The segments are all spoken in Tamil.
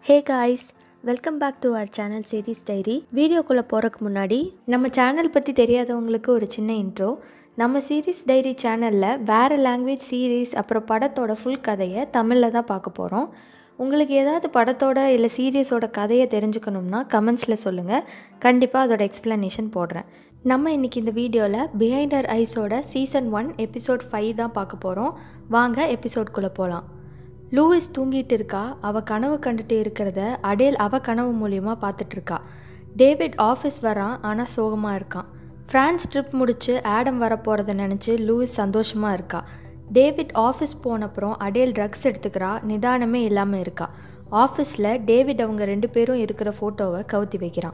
hey guys welcome back to our channel series diary வீடியோக்குள்ளே போகிறதுக்கு முன்னாடி நம்ம சேனல் பற்றி தெரியாதவங்களுக்கு ஒரு சின்ன இன்ட்ரோ நம்ம சீரீஸ் டைரி சேனலில் வேறு லாங்குவேஜ் சீரீஸ் அப்புறம் படத்தோட ஃபுல் கதையை தமிழில் தான் பார்க்க போகிறோம் உங்களுக்கு ஏதாவது படத்தோட இல்லை சீரியஸோட கதையை தெரிஞ்சுக்கணும்னா கமெண்ட்ஸில் சொல்லுங்கள் கண்டிப்பாக அதோட எக்ஸ்ப்ளனேஷன் போடுறேன் நம்ம இன்றைக்கி இந்த வீடியோவில் பிஹைண்டர் ஐஸோட சீசன் ஒன் எபிசோட் ஃபைவ் தான் பார்க்க போகிறோம் வாங்க எபிசோட்குள்ளே போகலாம் லூயிஸ் தூங்கிட்டு இருக்கா அவள் கனவு கண்டுட்டு இருக்கிறத அடேல் அவ கனவு மூலியமாக பார்த்துட்டு இருக்கா டேவிட் ஆஃபீஸ் வரான் ஆனால் சோகமாக இருக்கான் ஃப்ரான்ஸ் ட்ரிப் முடிச்சு ஆடம் வர போகிறத நினச்சி லூயிஸ் சந்தோஷமாக இருக்கா டேவிட் ஆஃபீஸ் போனப்புறம் அடேல் ட்ரக்ஸ் எடுத்துக்கிறா நிதானமே இல்லாமல் இருக்கா ஆஃபீஸில் டேவிட் அவங்க ரெண்டு பேரும் இருக்கிற ஃபோட்டோவை கவுத்தி வைக்கிறான்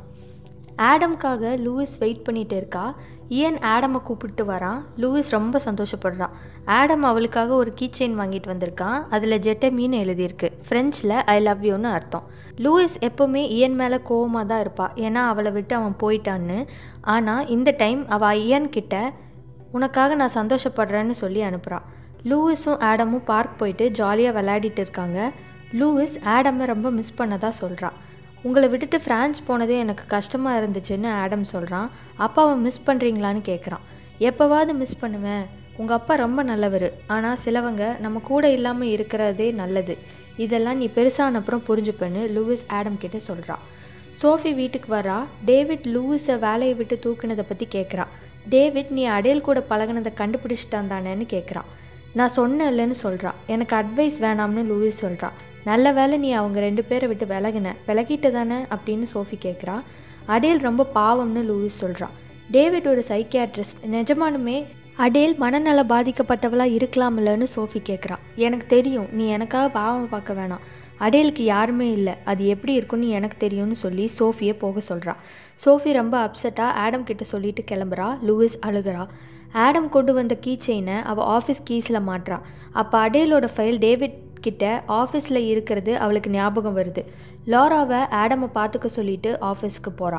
ஆடம்காக லூயிஸ் வெயிட் பண்ணிட்டு இருக்கா இயன் ஆடமை கூப்பிட்டு வரான் லூயிஸ் ரொம்ப சந்தோஷப்படுறான் ஆடம் அவளுக்காக ஒரு கீ செயின் வாங்கிட்டு வந்திருக்கான் அதில் ஜெட்டமீன்னு எழுதியிருக்கு ஃப்ரெஞ்சில் ஐ லவ் யூன்னு அர்த்தம் லூயிஸ் எப்போவுமே இயன் மேலே கோவமாக தான் இருப்பாள் ஏன்னா அவளை விட்டு அவன் போயிட்டான்னு ஆனால் இந்த டைம் அவள் இயன் கிட்ட உனக்காக நான் சந்தோஷப்படுறேன்னு சொல்லி அனுப்புகிறான் லூயிஸும் ஆடமும் பார்க் போயிட்டு ஜாலியாக விளையாடிட்டு இருக்காங்க லூயிஸ் ஆடமை ரொம்ப மிஸ் பண்ணதா சொல்கிறான் உங்களை விட்டுட்டு ஃப்ரான்ஸ் போனதே எனக்கு கஷ்டமாக இருந்துச்சுன்னு ஆடம் சொல்கிறான் அப்பாவை மிஸ் பண்ணுறீங்களான்னு கேட்குறான் எப்போவாவது மிஸ் பண்ணுவேன் உங்கள் அப்பா ரொம்ப நல்லவர் ஆனால் சிலவங்க நம்ம கூட இல்லாமல் இருக்கிறதே நல்லது இதெல்லாம் நீ பெருசான அப்புறம் புரிஞ்சுப்பேன்னு லூயிஸ் ஆடம் கிட்ட சொல்கிறான் சோஃபி வீட்டுக்கு வரா டேவிட் லூயிஸை வேலையை விட்டு தூக்குனதை பற்றி கேட்குறா டேவிட் நீ அடேல் கூட பழகினதை கண்டுபிடிச்சிட்டான் தானேன்னு கேட்குறான் நான் சொன்னேன் இல்லைன்னு சொல்கிறான் எனக்கு அட்வைஸ் வேணாம்னு லூயிஸ் சொல்கிறான் நல்ல வேலை நீ அவங்க ரெண்டு பேரை விட்டு விலகின விலகிட்டு தானே அப்படின்னு சோஃபி கேட்குறா அடேல் ரொம்ப பாவம்னு லூயிஸ் சொல்கிறான் டேவிட் ஒரு சைக்கியாட்ரிஸ்ட் நிஜமானுமே அடேல் மனநல பாதிக்கப்பட்டவளாக இருக்கலாம்லன்னு சோஃபி கேட்குறா எனக்கு தெரியும் நீ எனக்காக பாவம் பார்க்க வேணாம் அடேலுக்கு யாருமே இல்லை அது எப்படி இருக்குன்னு எனக்கு தெரியும்னு சொல்லி சோஃபியை போக சொல்கிறா சோஃபி ரொம்ப அப்செட்டாக ஆடம் கிட்ட சொல்லிட்டு கிளம்புறா லூயிஸ் அழுகிறா ஆடம் கொண்டு வந்த கீ செயினை அவள் ஆஃபீஸ் கீஸில் மாட்டுறா அப்போ அடேலோட ஃபைல் டேவிட் கிட்ட ஆஃபீஸில் இருக்கிறது அவளுக்கு ஞாபகம் வருது லாராவை ஆடமை பார்த்துக்க சொல்லிட்டு ஆஃபீஸ்க்கு போகிறா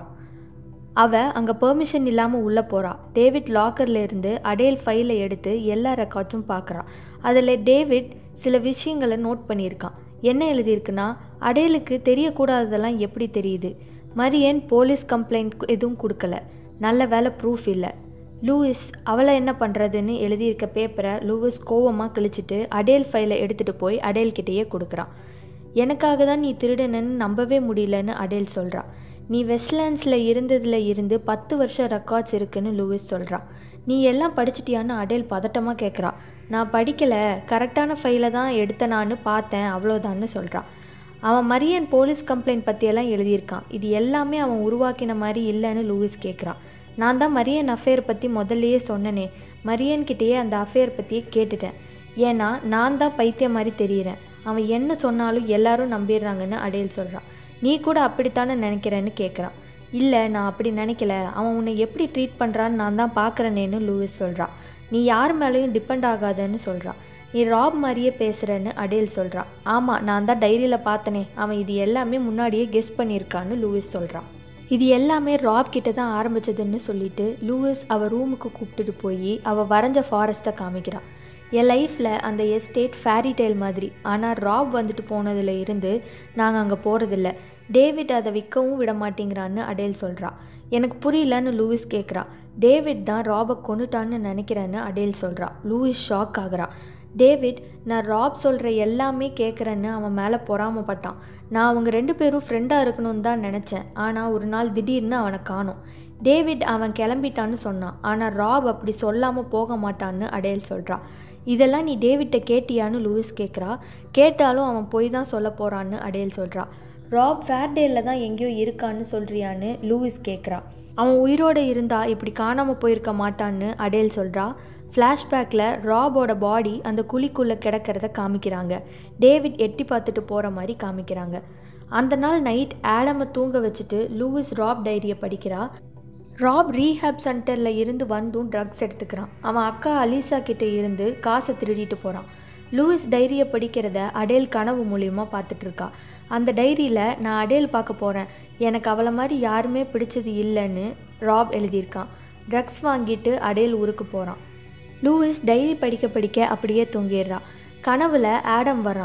அவள் அங்கே பெர்மிஷன் இல்லாமல் உள்ளே போகிறா டேவிட் லாக்கரில் இருந்து அடேல் ஃபைலை எடுத்து எல்லா ரெக்கார்ட்ஸும் பார்க்குறா அதில் டேவிட் சில விஷயங்களை நோட் பண்ணியிருக்கான் என்ன எழுதியிருக்குன்னா அடேலுக்கு தெரியக்கூடாததெல்லாம் எப்படி தெரியுது மரியன் போலீஸ் கம்ப்ளைண்ட் எதுவும் கொடுக்கல நல்ல வேலை ப்ரூஃப் இல்லை லூயிஸ் அவளை என்ன பண்ணுறதுன்னு எழுதியிருக்க பேப்பரை லூயிஸ் கோவமாக கிழிச்சிட்டு அடேல் ஃபைலை எடுத்துகிட்டு போய் அடேல் கிட்டேயே கொடுக்குறான் எனக்காக தான் நீ திருடனன்னு நம்பவே முடியலன்னு அடேல் சொல்கிறா நீ வெஸ்ட்லேண்ட்ஸில் இருந்ததில் இருந்து பத்து வருஷம் ரெக்கார்ட்ஸ் இருக்குன்னு லூயிஸ் சொல்கிறான் நீ எல்லாம் படிச்சிட்டியான்னு அடேல் பதட்டமாக கேட்குறா நான் படிக்கலை கரெக்டான ஃபைலை தான் எடுத்தனான்னு பார்த்தேன் அவ்வளோதான்னு சொல்கிறான் அவன் மரியன் போலீஸ் கம்ப்ளைண்ட் பற்றியெல்லாம் எழுதியிருக்கான் இது எல்லாமே அவன் உருவாக்கின மாதிரி இல்லைன்னு லூயிஸ் கேட்குறான் நான் தான் மரியன் அஃபேர் பற்றி முதல்லையே சொன்னனே மரியன் கிட்டேயே அந்த அஃபேர் பற்றியே கேட்டுட்டேன் ஏன்னா நான் தான் பைத்தியம் மாதிரி தெரியிறேன் அவன் என்ன சொன்னாலும் எல்லாரும் நம்பிடுறாங்கன்னு அடையல் சொல்கிறான் நீ கூட அப்படித்தானே நினைக்கிறேன்னு கேட்குறான் இல்லை நான் அப்படி நினைக்கல அவன் உன்னை எப்படி ட்ரீட் பண்ணுறான்னு நான் தான் பார்க்குறேனேன்னு லூயிஸ் சொல்கிறான் நீ யார் மேலேயும் டிபெண்ட் ஆகாதன்னு சொல்கிறான் நீ ராப் மாதிரியே பேசுகிறேன்னு அடேல் சொல்கிறான் ஆமாம் நான் தான் டைரியில் பார்த்தனே அவன் இது எல்லாமே முன்னாடியே கெஸ் பண்ணியிருக்கான்னு லூயிஸ் சொல்கிறான் இது எல்லாமே ராப் கிட்ட தான் ஆரம்பிச்சதுன்னு சொல்லிட்டு லூயிஸ் அவள் ரூமுக்கு கூப்பிட்டுட்டு போய் அவள் வரைஞ்ச ஃபாரஸ்ட்டை காமிக்கிறான் என் லைஃப்பில் அந்த எஸ்டேட் ஃபேரி டெய்ல் மாதிரி ஆனால் ராப் வந்துட்டு போனதில் இருந்து நாங்கள் அங்கே போகிறதில்ல டேவிட் அதை விற்கவும் விட மாட்டேங்கிறான்னு அடேல் சொல்கிறா எனக்கு புரியலன்னு லூயிஸ் கேட்குறா டேவிட் தான் ராபை கொண்டுட்டான்னு நினைக்கிறேன்னு அடேல் சொல்கிறா லூயிஸ் ஷாக் ஆகுறா டேவிட் நான் ராப் சொல்கிற எல்லாமே கேட்குறேன்னு அவன் மேலே பொறாமப்பட்டான் நான் அவங்க ரெண்டு பேரும் ஃப்ரெண்டாக இருக்கணும்னு தான் நினச்சேன் ஆனால் ஒரு நாள் திடீர்னு அவனை காணோம் டேவிட் அவன் கிளம்பிட்டான்னு சொன்னான் ஆனால் ராப் அப்படி சொல்லாமல் போக மாட்டான்னு அடேல் சொல்கிறா இதெல்லாம் நீ டேவிட்டை கேட்டியான்னு லூயிஸ் கேட்குறா கேட்டாலும் அவன் போய் தான் சொல்ல போகிறான்னு அடேல் சொல்கிறா ராப் ஃபேர்டேலில் தான் எங்கேயோ இருக்கான்னு சொல்கிறியான்னு லூயிஸ் கேட்குறா அவன் உயிரோடு இருந்தால் இப்படி காணாமல் போயிருக்க மாட்டான்னு அடேல் சொல்கிறா ஃப்ளாஷ்பேக்கில் ராபோட பாடி அந்த குழிக்குள்ளே கிடக்கிறத காமிக்கிறாங்க டேவிட் எட்டி பார்த்துட்டு போகிற மாதிரி காமிக்கிறாங்க அந்த நாள் நைட் ஆடமை தூங்க வச்சுட்டு லூயிஸ் ராப் டைரியை படிக்கிறா ராப் ரீஹேப் சென்டரில் இருந்து வந்தும் ட்ரக்ஸ் எடுத்துக்கிறான் அவன் அக்கா அலிசா கிட்ட இருந்து காசை திருடிட்டு போகிறான் லூயிஸ் டைரியை படிக்கிறத அடேல் கனவு மூலியமாக பார்த்துட்டு இருக்கா அந்த டைரியில் நான் அடேல் பார்க்க போகிறேன் எனக்கு அவளை மாதிரி யாருமே பிடிச்சது இல்லைன்னு ராப் எழுதியிருக்கான் ட்ரக்ஸ் வாங்கிட்டு அடேல் ஊருக்கு போகிறான் லூயிஸ் டைரி படிக்க படிக்க அப்படியே தூங்கிடுறா கனவுல ஆடம் வரான்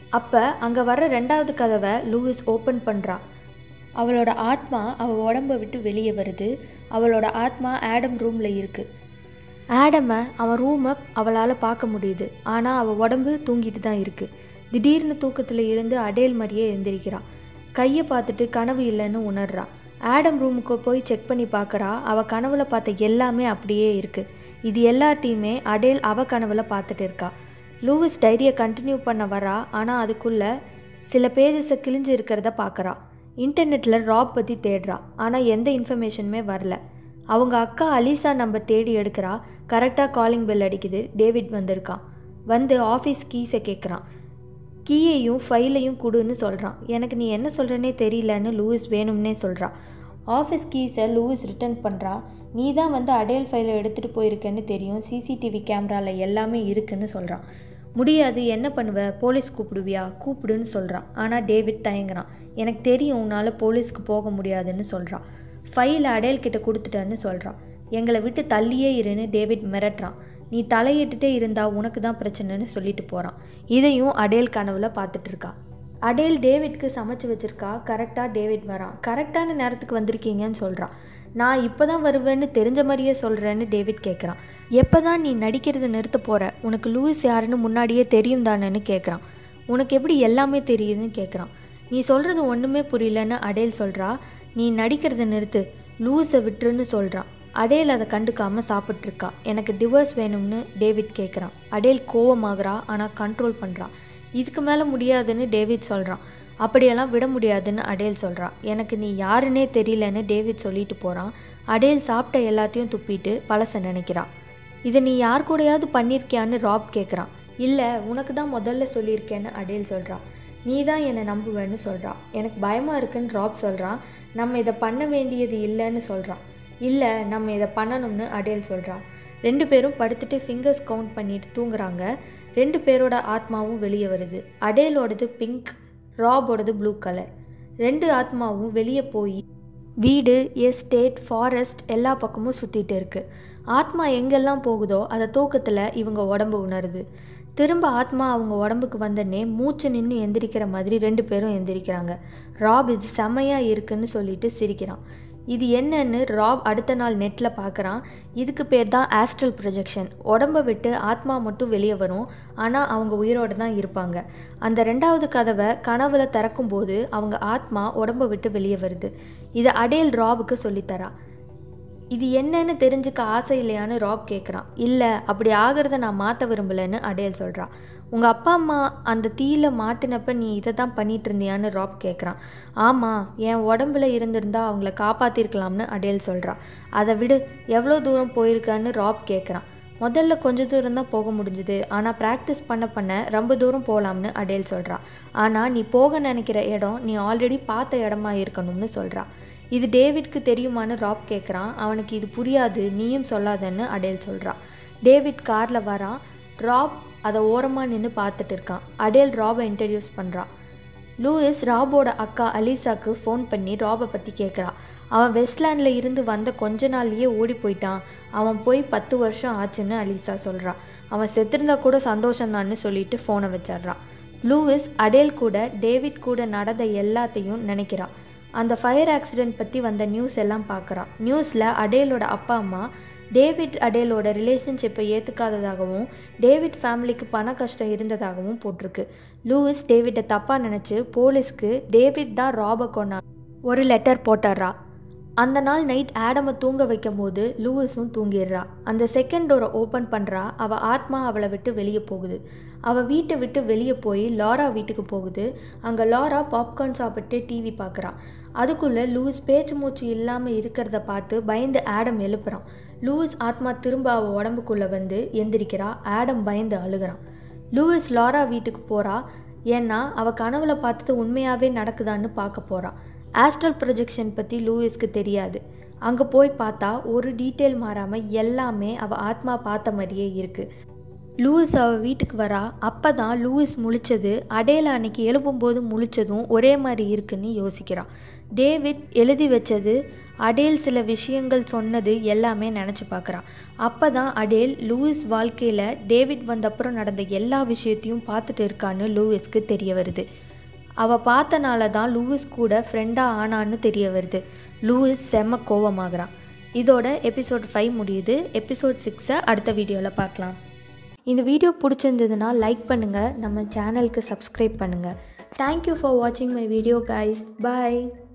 அப்போ அங்கே வர்ற ரெண்டாவது கதவை லூயிஸ் ஓப்பன் பண்ணுறா அவளோட ஆத்மா அவள் உடம்பை விட்டு வெளியே வருது அவளோட ஆத்மா ஆடம் ரூமில் இருக்குது ஆடமை அவன் ரூமை அவளால் பார்க்க முடியுது ஆனால் அவள் உடம்பு தூங்கிட்டு தான் இருக்குது திடீர்னு தூக்கத்தில் இருந்து அடேல் மாதிரியே எழுந்திரிக்கிறான் கையை பார்த்துட்டு கனவு இல்லைன்னு உணர்றா ஆடம் ரூமுக்கு போய் செக் பண்ணி பார்க்குறா அவள் கனவுல பார்த்த எல்லாமே அப்படியே இருக்குது இது எல்லாத்தையுமே அடேல் அவ கனவுல பார்த்துட்டு இருக்கா லூவிஸ் டைரியை கண்டினியூ பண்ண வரா ஆனால் அதுக்குள்ளே சில பேஜஸை கிழிஞ்சு இருக்கிறத பார்க்குறா இன்டர்நெட்டில் ராப் பற்றி தேடுறா ஆனால் எந்த இன்ஃபர்மேஷனுமே வரல அவங்க அக்கா அலிசா நம்பர் தேடி எடுக்கிறா கரெக்டாக காலிங் பெல் அடிக்குது டேவிட் வந்திருக்கான் வந்து ஆஃபீஸ் கீஸை கேட்குறான் கீயையும் ஃபைலையும் கொடுன்னு சொல்கிறான் எனக்கு நீ என்ன சொல்கிறனே தெரியலன்னு லூயிஸ் வேணும்னே சொல்கிறா ஆஃபீஸ் கீஸை லூயிஸ் ரிட்டர்ன் பண்ணுறா நீ தான் வந்து அடையல் ஃபைலை எடுத்துகிட்டு போயிருக்கேன்னு தெரியும் சிசிடிவி கேமராவில் எல்லாமே இருக்குன்னு சொல்கிறான் முடியாது என்ன பண்ணுவ போலீஸ் கூப்பிடுவியா கூப்பிடுன்னு சொல்கிறான் ஆனால் டேவிட் தயங்குறான் எனக்கு தெரியும் உன்னால் போலீஸ்க்கு போக முடியாதுன்னு சொல்கிறான் ஃபைலை அடையல் கிட்ட கொடுத்துட்டேன்னு சொல்கிறான் எங்களை விட்டு தள்ளியே இருன்னு டேவிட் மிரட்டுறான் நீ தலையிட்டுட்டே இருந்தா உனக்கு தான் பிரச்சனைன்னு சொல்லிட்டு போகிறான் இதையும் அடேல் கனவுல பார்த்துட்டு இருக்கா அடேல் டேவிட்க்கு சமைச்சு வச்சிருக்கா கரெக்டாக டேவிட் வரான் கரெக்டான நேரத்துக்கு வந்திருக்கீங்கன்னு சொல்கிறான் நான் இப்போ தான் வருவேன்னு தெரிஞ்ச மாதிரியே சொல்கிறேன்னு டேவிட் கேட்குறான் எப்போ தான் நீ நடிக்கிறத நிறுத்த போகிற உனக்கு லூயிஸ் யாருன்னு முன்னாடியே தெரியும் தானேன்னு கேட்குறான் உனக்கு எப்படி எல்லாமே தெரியுதுன்னு கேட்குறான் நீ சொல்கிறது ஒன்றுமே புரியலன்னு அடேல் சொல்கிறா நீ நடிக்கிறத நிறுத்து லூஸை விட்டுருன்னு சொல்கிறான் அடேல் அதை கண்டுக்காம சாப்பிட்ருக்கா எனக்கு டிவோர்ஸ் வேணும்னு டேவிட் கேட்குறான் அடேல் கோவமாகறா ஆனால் கண்ட்ரோல் பண்ணுறான் இதுக்கு மேலே முடியாதுன்னு டேவிட் சொல்கிறான் அப்படியெல்லாம் விட முடியாதுன்னு அடேல் சொல்கிறா எனக்கு நீ யாருன்னே தெரியலன்னு டேவிட் சொல்லிட்டு போகிறான் அடேல் சாப்பிட்ட எல்லாத்தையும் துப்பிட்டு பழச நினைக்கிறா இதை நீ யார் கூடயாவது பண்ணியிருக்கியான்னு ராப் கேட்குறான் இல்லை உனக்கு தான் முதல்ல சொல்லியிருக்கேன்னு அடேல் சொல்கிறா நீ தான் என்னை நம்புவேன்னு சொல்கிறா எனக்கு பயமாக இருக்குன்னு ராப் சொல்கிறான் நம்ம இதை பண்ண வேண்டியது இல்லைன்னு சொல்கிறான் இல்லை நம்ம இதை பண்ணணும்னு அடேல் சொல்கிறா ரெண்டு பேரும் படுத்துட்டு ஃபிங்கர்ஸ் கவுண்ட் பண்ணிட்டு தூங்குறாங்க ரெண்டு பேரோட ஆத்மாவும் வெளியே வருது அடேலோடது பிங்க் ராபோடது ப்ளூ கலர் ரெண்டு ஆத்மாவும் வெளியே போய் வீடு எஸ்டேட் ஃபாரஸ்ட் எல்லா பக்கமும் சுற்றிட்டு இருக்கு ஆத்மா எங்கெல்லாம் போகுதோ அதை தூக்கத்தில் இவங்க உடம்பு உணருது திரும்ப ஆத்மா அவங்க உடம்புக்கு வந்தனே மூச்சு நின்று எந்திரிக்கிற மாதிரி ரெண்டு பேரும் எந்திரிக்கிறாங்க ராப் இது செமையாக இருக்குன்னு சொல்லிட்டு சிரிக்கிறான் இது என்னன்னு ராப் அடுத்த நாள் நெட்டில் பார்க்குறான் இதுக்கு பேர் தான் ஆஸ்ட்ரல் ப்ரொஜெக்ஷன் உடம்பை விட்டு ஆத்மா மட்டும் வெளியே வரும் ஆனால் அவங்க உயிரோடு தான் இருப்பாங்க அந்த ரெண்டாவது கதவை கனவுல திறக்கும்போது அவங்க ஆத்மா உடம்பை விட்டு வெளியே வருது இதை அடேல் ராபுக்கு சொல்லித்தரா இது என்னன்னு தெரிஞ்சுக்க ஆசை இல்லையான்னு ராப் கேட்குறான் இல்லை அப்படி ஆகிறத நான் மாற்ற விரும்பலைன்னு அடேல் சொல்கிறா உங்கள் அப்பா அம்மா அந்த தீயில மாட்டினப்ப நீ இதை தான் பண்ணிட்டு இருந்தியான்னு ராப் கேட்குறான் ஆமாம் என் உடம்புல இருந்திருந்தா அவங்கள காப்பாற்றிருக்கலாம்னு அடேல் சொல்கிறா அதை விடு எவ்வளோ தூரம் போயிருக்கான்னு ராப் கேட்குறான் முதல்ல கொஞ்ச தூரம் தான் போக முடிஞ்சுது ஆனால் ப்ராக்டிஸ் பண்ண பண்ண ரொம்ப தூரம் போகலாம்னு அடேல் சொல்கிறா ஆனால் நீ போக நினைக்கிற இடம் நீ ஆல்ரெடி பார்த்த இடமா இருக்கணும்னு சொல்கிறா இது டேவிட்க்கு தெரியுமான்னு ராப் கேட்குறான் அவனுக்கு இது புரியாது நீயும் சொல்லாதன்னு அடேல் சொல்கிறா டேவிட் காரில் வரான் ராப் அதை ஓரமாக நின்று பார்த்துட்டு இருக்கான் அடேல் ராபை இன்ட்ரடியூஸ் பண்ணுறா லூயிஸ் ராபோட அக்கா அலிசாக்கு ஃபோன் பண்ணி ராபை பற்றி கேட்குறா அவன் வெஸ்ட்லேண்டில் இருந்து வந்த கொஞ்ச நாள்லயே ஓடி போயிட்டான் அவன் போய் பத்து வருஷம் ஆச்சுன்னு அலிசா சொல்கிறா அவன் செத்திருந்தா கூட சந்தோஷம்தான்னு சொல்லிட்டு ஃபோனை வச்சிட்றா லூவிஸ் அடேல் கூட டேவிட் கூட நடந்த எல்லாத்தையும் நினைக்கிறா அந்த ஃபயர் ஆக்சிடென்ட் பற்றி வந்த நியூஸ் எல்லாம் பார்க்குறா நியூஸில் அடேலோட அப்பா அம்மா டேவிட் அடேலோட ரிலேஷன்ஷிப்பை ஏற்றுக்காததாகவும் டேவிட் ஃபேமிலிக்கு பண கஷ்டம் இருந்ததாகவும் போட்டிருக்கு லூயிஸ் டேவிட்டை தப்பாக நினச்சி போலீஸ்க்கு டேவிட் தான் ராபை கொண்டா ஒரு லெட்டர் போட்டுடுறா அந்த நாள் நைட் ஆடமை தூங்க வைக்கும் போது லூயிஸும் தூங்கிடுறா அந்த செகண்ட் டோரை ஓப்பன் பண்ணுறா அவள் ஆத்மா அவளை விட்டு வெளியே போகுது அவள் வீட்டை விட்டு வெளியே போய் லாரா வீட்டுக்கு போகுது அங்கே லாரா பாப்கார்ன் சாப்பிட்டு டிவி பார்க்குறா அதுக்குள்ளே லூயிஸ் பேச்சு மூச்சு இல்லாமல் இருக்கிறத பார்த்து பயந்து ஆடம் எழுப்புறான் லூயிஸ் ஆத்மா திரும்ப அவள் உடம்புக்குள்ளே வந்து எந்திரிக்கிறா ஆடம் பயந்து அழுகிறான் லூயிஸ் லாரா வீட்டுக்கு போகிறா ஏன்னா அவள் கனவுல பார்த்தது உண்மையாகவே நடக்குதான்னு பார்க்க போகிறா ஆஸ்ட்ரல் ப்ரொஜெக்ஷன் பற்றி லூயிஸ்க்கு தெரியாது அங்கே போய் பார்த்தா ஒரு டீட்டெயில் மாறாமல் எல்லாமே அவள் ஆத்மா பார்த்த மாதிரியே இருக்குது லூயிஸ் அவள் வீட்டுக்கு வரா அப்போ தான் லூயிஸ் முழிச்சது அடையில அன்னைக்கு எழுப்பும்போது முழிச்சதும் ஒரே மாதிரி இருக்குன்னு யோசிக்கிறான் டேவிட் எழுதி வச்சது அடேல் சில விஷயங்கள் சொன்னது எல்லாமே நினச்சி பார்க்குறான் அப்போ தான் அடேல் லூயிஸ் வாழ்க்கையில் டேவிட் வந்தப்புறம் நடந்த எல்லா விஷயத்தையும் பார்த்துட்டு இருக்கான்னு லூயிஸ்க்கு தெரிய வருது அவள் பார்த்தனால தான் லூயிஸ் கூட ஃப்ரெண்டாக ஆனான்னு தெரிய வருது லூயிஸ் செம்ம கோவமாகறான் இதோட எபிசோட் ஃபைவ் முடியுது எபிசோட் சிக்ஸை அடுத்த வீடியோவில் பார்க்கலாம் இந்த வீடியோ பிடிச்சிருந்ததுன்னா லைக் பண்ணுங்கள் நம்ம சேனலுக்கு சப்ஸ்கிரைப் பண்ணுங்கள் தேங்க்யூ ஃபார் வாட்சிங் மை வீடியோ கைஸ் பாய்